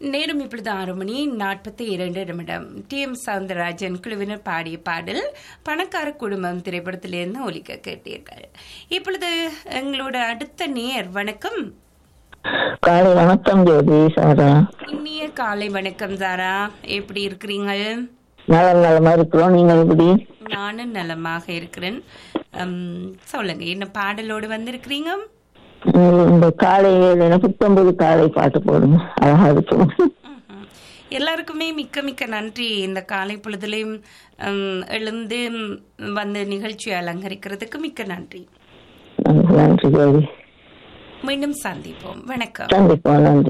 நேரம் இப்பொழுது ஆறு மணி நாற்பத்தி இரண்டு நிமிடம் டி எம் சவுந்தரராஜன் குழுவினர் பாடிய பாடல் பணக்கார குடும்பம் திரைப்படத்திலிருந்து ஒலிக்க கேட்டீர்கள் இப்பொழுது எங்களோட அடுத்த நேர் வணக்கம் காலை வணக்கம் ஜோதி சாரா இனிய காலை வணக்கம் சாரா எப்படி இருக்கிறீங்கள் நலம் நலமா இருக்கிறோம் நீங்கள் எப்படி நானும் நலமாக இருக்கிறேன் உம், சொல்லுங்க என்ன பாடலோடு வந்திருக்கிறீங்க உம், இந்த காலை வேலையில புத்தம்பது காலை பாட்டு போடுங்க அழகா இருக்கும் ம்ஹும். எல்லாருக்குமே மிக்க மிக்க நன்றி இந்த காலை பொழுதுலையும் உம், எழுந்து உம், வந்து நிகழ்ச்சியை அலங்கரிக்கிறதுக்கு மிக்க நன்றி நன்றி நன்றி ஜோதி மீண்டும் சந்திப்போம் வணக்கம் சந்திப்போம் நன்றி